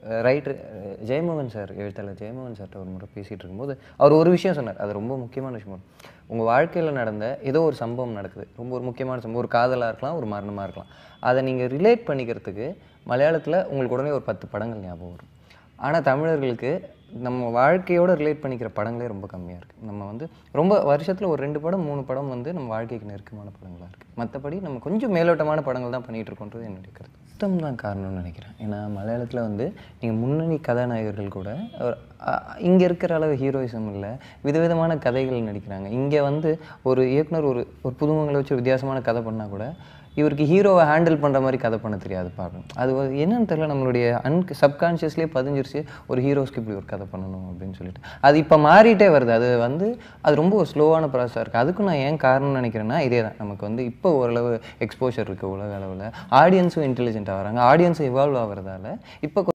writer Jeyamohan sir எழுத்தாளர் ஜெயமோகன் சார்கிட்ட ஒரு முறை பேசிகிட்டு இருக்கும்போது அவர் ஒரு விஷயம் சொன்னார் அது ரொம்ப முக்கியமான விஷயம் உங்கள் வாழ்க்கையில் நடந்த ஏதோ ஒரு சம்பவம் நடக்குது ரொம்ப ஒரு முக்கியமான சம்பவம் ஒரு காதலாக இருக்கலாம் ஒரு மரணமாக இருக்கலாம் அதை நீங்கள் ரிலேட் பண்ணிக்கிறதுக்கு மலையாளத்தில் உங்களுக்கு உடனே ஒரு பத்து படங்கள் ஞாபகம் வரும் ஆனால் தமிழர்களுக்கு நம்ம வாழ்க்கையோட ரிலேட் பண்ணிக்கிற படங்களே ரொம்ப கம்மியாக இருக்குது நம்ம வந்து ரொம்ப வருஷத்தில் ஒரு ரெண்டு படம் மூணு படம் வந்து நம்ம வாழ்க்கைக்கு நெருக்கமான படங்களாக இருக்குது மற்றபடி நம்ம கொஞ்சம் மேலோட்டமான படங்கள் தான் பண்ணிகிட்டு இருக்கோன்றது என்னுடைய கருத்து சுத்தம் தான் காரணம்னு நினைக்கிறேன் ஏன்னா மலையாளத்தில் வந்து நீங்கள் முன்னணி கதாநாயகர்கள் கூட இங்கே இருக்கிற அளவு ஹீரோயிசம் இல்லை விதவிதமான கதைகள் நடிக்கிறாங்க இங்கே வந்து ஒரு இயக்குனர் ஒரு ஒரு புதுமங்களை வச்சு ஒரு வித்தியாசமான கதை பண்ணால் கூட இவருக்கு ஹீரோவை ஹேண்டில் பண்ணுற மாதிரி கதை பண்ண தெரியாது பார்க்கணும் அது ஒரு என்னன்னு தெரியல நம்மளுடைய அன் சப்கான்ஷியஸ்லேயே பதிஞ்சிருச்சு ஒரு ஹீரோஸ்க்கு இப்படி ஒரு கதை பண்ணணும் அப்படின்னு சொல்லிட்டு அது இப்போ மாறிட்டே வருது அது வந்து அது ரொம்ப ஒரு ஸ்லோவான ப்ராசஸாக இருக்குது அதுக்கும் நான் ஏன் காரணம்னு நினைக்கிறேன்னா இதே தான் நமக்கு வந்து இப்போ ஓரளவு எக்ஸ்போஷர் இருக்குது உலக அளவில் ஆடியன்ஸும் இன்டெலிஜென்ட் ஆகிறாங்க ஆடியன்ஸும் இவால்வ் ஆகிறதால இப்போ